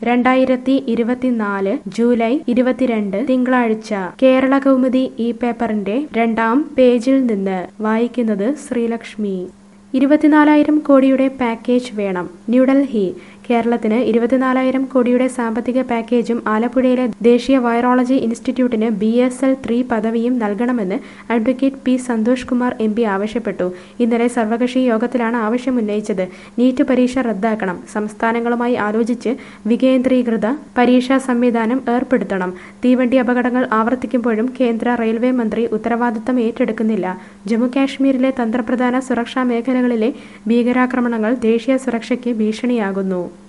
രണ്ടായിരത്തി ഇരുപത്തിനാല് ജൂലൈ ഇരുപത്തിരണ്ട് തിങ്കളാഴ്ച കേരള കൗമുദി ഈ പേപ്പറിന്റെ രണ്ടാം പേജിൽ നിന്ന് വായിക്കുന്നത് ശ്രീലക്ഷ്മി ഇരുപത്തിനാലായിരം കോടിയുടെ പാക്കേജ് വേണം ന്യൂഡൽഹി കേരളത്തിന് ഇരുപത്തിനാലായിരം കോടിയുടെ സാമ്പത്തിക പാക്കേജും ആലപ്പുഴയിലെ ദേശീയ വൈറോളജി ഇൻസ്റ്റിറ്റ്യൂട്ടിന് ബി എസ് എൽ ത്രീ പദവിയും നൽകണമെന്ന് advocate P Santhosh Kumar M P ആവശ്യപ്പെട്ടു ഇന്നലെ സർവകക്ഷി യോഗത്തിലാണ് ആവശ്യമുന്നയിച്ചത് നീറ്റ് പരീക്ഷ റദ്ദാക്കണം സംസ്ഥാനങ്ങളുമായി ആലോചിച്ച് വികേന്ദ്രീകൃത പരീക്ഷാ സംവിധാനം ഏർപ്പെടുത്തണം തീവണ്ടി അപകടങ്ങൾ ആവർത്തിക്കുമ്പോഴും കേന്ദ്ര റെയിൽവേ മന്ത്രി ഉത്തരവാദിത്തം ഏറ്റെടുക്കുന്നില്ല ജമ്മുകാശ്മീരിലെ തന്ത്രപ്രധാന സുരക്ഷാ മേഖലകളിലെ ഭീകരാക്രമണങ്ങൾ ദേശീയ സുരക്ഷയ്ക്ക് ഭീഷണിയാകുന്നു